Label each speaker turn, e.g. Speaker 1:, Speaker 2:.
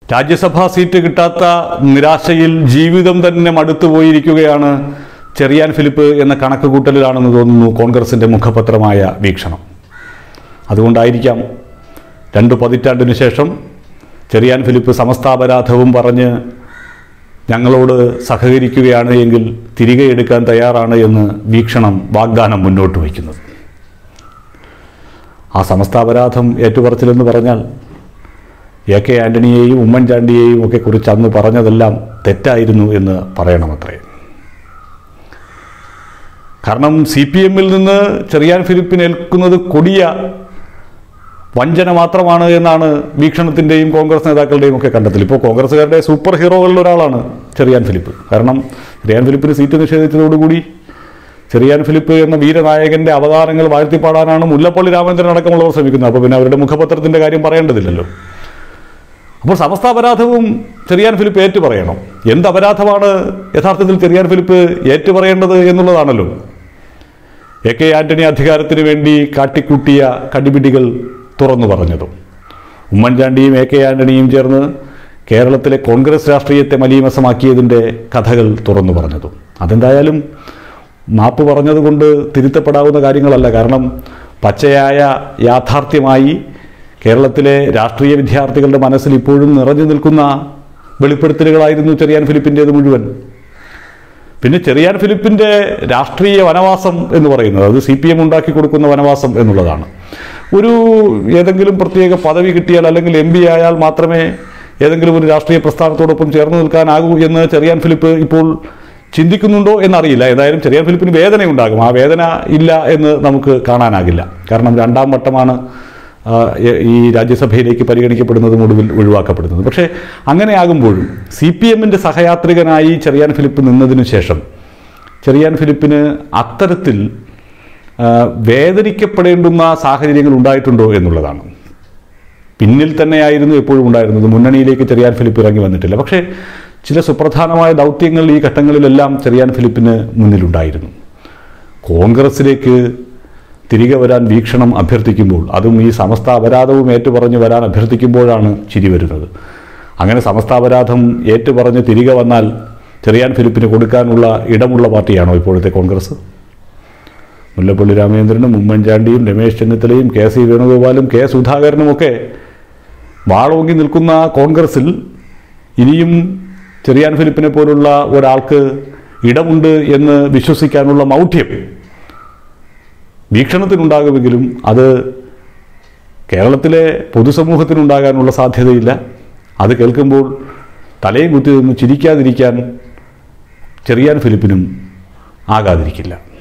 Speaker 1: രാജ്യസഭാ seat കിട്ടാത്ത നിരാശയിൽ ജീവിതം തന്നെ മടുത്തു പോയിരിക്കുകയാണ് ചെറിയാൻ ഫിലിപ്പ് എന്ന കണക്ക് കൂട്ടലിലാണെന്ന് തോന്നുന്നു കോൺഗ്രസിൻ്റെ മുഖപത്രമായ വീക്ഷണം അതുകൊണ്ടായിരിക്കാം രണ്ട് പതിറ്റാണ്ടിനു ശേഷം ചെറിയാൻ ഫിലിപ്പ് സമസ്താപരാധവും പറഞ്ഞ് ഞങ്ങളോട് സഹകരിക്കുകയാണ് എങ്കിൽ തിരികെ എടുക്കാൻ തയ്യാറാണ് എന്ന് വീക്ഷണം വാഗ്ദാനം മുന്നോട്ട് വയ്ക്കുന്നത് ആ സമസ്താപരാധം ഏറ്റുപറച്ചിലെന്ന് പറഞ്ഞാൽ എ കെ ആൻ്റണിയെയും ഉമ്മൻചാണ്ടിയെയും ഒക്കെ കുറിച്ച് അന്ന് പറഞ്ഞതെല്ലാം തെറ്റായിരുന്നു എന്ന് പറയണമത്രേ കാരണം സി പി എമ്മിൽ നിന്ന് ചെറിയാൻ ഫിലിപ്പിന് ഏൽക്കുന്നത് കൊടിയ വഞ്ചന മാത്രമാണ് എന്നാണ് വീക്ഷണത്തിൻ്റെയും കോൺഗ്രസ് നേതാക്കളുടെയും ഒക്കെ കണ്ടെത്തൽ ഇപ്പോൾ കോൺഗ്രസ്സുകാരുടെ സൂപ്പർ ഹീറോകളിൽ ഒരാളാണ് ചെറിയാൻ ഫിലിപ്പ് കാരണം ചെറിയാൻ ഫിലിപ്പിന് സീറ്റ് നിഷേധിച്ചതോടുകൂടി ചെറിയാൻ ഫിലിപ്പ് എന്ന വീരനായകന്റെ അവതാരങ്ങൾ വാഴ്ത്തിപ്പാടാനാണ് മുല്ലപ്പള്ളി രാമചന്ദ്രൻ അടക്കമുള്ളവർ ശ്രമിക്കുന്നത് അപ്പോൾ പിന്നെ അവരുടെ മുഖപത്രത്തിന്റെ കാര്യം പറയേണ്ടതില്ലല്ലോ അപ്പോൾ സമസ്ത അപരാധവും ചെറിയാൻ ഫിലിപ്പ് ഏറ്റു പറയണം എന്ത് അപരാധമാണ് യഥാർത്ഥത്തിൽ ചെറിയാൻ ഫിലിപ്പ് ഏറ്റു പറയേണ്ടത് എന്നുള്ളതാണല്ലോ എ കെ ആന്റണി അധികാരത്തിന് വേണ്ടി കാട്ടിക്കൂട്ടിയ കടിപിടികൾ തുറന്നു പറഞ്ഞതും ഉമ്മൻചാണ്ടിയും എ കെ ആന്റണിയും ചേർന്ന് കേരളത്തിലെ കോൺഗ്രസ് രാഷ്ട്രീയത്തെ മലീമസമാക്കിയതിൻ്റെ കഥകൾ തുറന്നു പറഞ്ഞതും അതെന്തായാലും മാപ്പ് പറഞ്ഞതുകൊണ്ട് തിരുത്തപ്പെടാവുന്ന കാര്യങ്ങളല്ല കാരണം പച്ചയായ യാഥാർത്ഥ്യമായി കേരളത്തിലെ രാഷ്ട്രീയ വിദ്യാർത്ഥികളുടെ മനസ്സിൽ ഇപ്പോഴും നിറഞ്ഞു നിൽക്കുന്ന വെളിപ്പെടുത്തലുകളായിരുന്നു ചെറിയാൻ ഫിലിപ്പിൻ്റേത് മുഴുവൻ പിന്നെ ചെറിയാൻ ഫിലിപ്പിൻ്റെ രാഷ്ട്രീയ വനവാസം എന്ന് പറയുന്നത് അത് സി പി എം ഉണ്ടാക്കി കൊടുക്കുന്ന വനവാസം എന്നുള്ളതാണ് ഒരു ഏതെങ്കിലും പ്രത്യേക പദവി കിട്ടിയാൽ അല്ലെങ്കിൽ എം പി ആയാൽ മാത്രമേ ഏതെങ്കിലും ഒരു രാഷ്ട്രീയ പ്രസ്ഥാനത്തോടൊപ്പം ചേർന്ന് നിൽക്കാനാകൂ എന്ന് ചെറിയാൻ ഫിലിപ്പ് ഇപ്പോൾ ചിന്തിക്കുന്നുണ്ടോ എന്നറിയില്ല ഏതായാലും ചെറിയാൻ ഫിലിപ്പിന് വേദന ഉണ്ടാകും ആ വേദന ഇല്ല എന്ന് നമുക്ക് കാണാനാകില്ല കാരണം രണ്ടാം വട്ടമാണ് ആ, എ- ഈ രാജ്യസഭയിലേക്ക് പരിഗണിക്കപ്പെടുന്നതും ഒടുവിൽ ഒഴിവാക്കപ്പെടുന്നത് പക്ഷേ അങ്ങനെയാകുമ്പോഴും സി പി എമ്മിൻ്റെ സഹയാത്രികനായി ചെറിയാൻ ഫിലിപ്പ് നിന്നതിനു ശേഷം ചെറിയാൻ ഫിലിപ്പിന് അത്തരത്തിൽ ആ, വേദനിക്കപ്പെടേണ്ടുന്ന സാഹചര്യങ്ങൾ ഉണ്ടായിട്ടുണ്ടോ എന്നുള്ളതാണ് പിന്നിൽ തന്നെയായിരുന്നു എപ്പോഴും ഉണ്ടായിരുന്നത് മുന്നണിയിലേക്ക് ചെറിയാൻ ഫിലിപ്പ് ഇറങ്ങി വന്നിട്ടില്ല പക്ഷേ ചില സുപ്രധാനമായ ദൗത്യങ്ങൾ ഈ ഘട്ടങ്ങളിലെല്ലാം ചെറിയാൻ ഫിലിപ്പിന് മുന്നിലുണ്ടായിരുന്നു കോൺഗ്രസിലേക്ക് തിരികെ വരാൻ വീക്ഷണം അഭ്യർത്ഥിക്കുമ്പോൾ അതും ഈ സമസ്ത അപരാധവും ഏറ്റുപറഞ്ഞ് വരാൻ അഭ്യർത്ഥിക്കുമ്പോഴാണ് ചിരി വരുന്നത് അങ്ങനെ സമസ്ത അപരാധം ഏറ്റുപറഞ്ഞ് തിരികെ വന്നാൽ ചെറിയാൻ ഫിലിപ്പിന് കൊടുക്കാനുള്ള ഇടമുള്ള പാർട്ടിയാണോ ഇപ്പോഴത്തെ കോൺഗ്രസ് മുല്ലപ്പള്ളി രാമചന്ദ്രനും ഉമ്മൻചാണ്ടിയും രമേശ് ചെന്നിത്തലയും കെ സി വേണുഗോപാലും കെ സുധാകരനുമൊക്കെ വാളോങ്ങി നിൽക്കുന്ന കോൺഗ്രസിൽ ഇനിയും ചെറിയാൻ ഫിലിപ്പിനെ പോലുള്ള ഒരാൾക്ക് ഇടമുണ്ട് എന്ന് വിശ്വസിക്കാനുള്ള മൗഢ്യം വീക്ഷണത്തിനുണ്ടാകുമെങ്കിലും അത് കേരളത്തിലെ പൊതുസമൂഹത്തിനുണ്ടാകാനുള്ള സാധ്യതയില്ല അത് കേൾക്കുമ്പോൾ തലയും കുത്തി നിന്ന് ചിരിക്കാതിരിക്കാൻ ചെറിയാൻ ഫിലിപ്പിനും ആകാതിരിക്കില്ല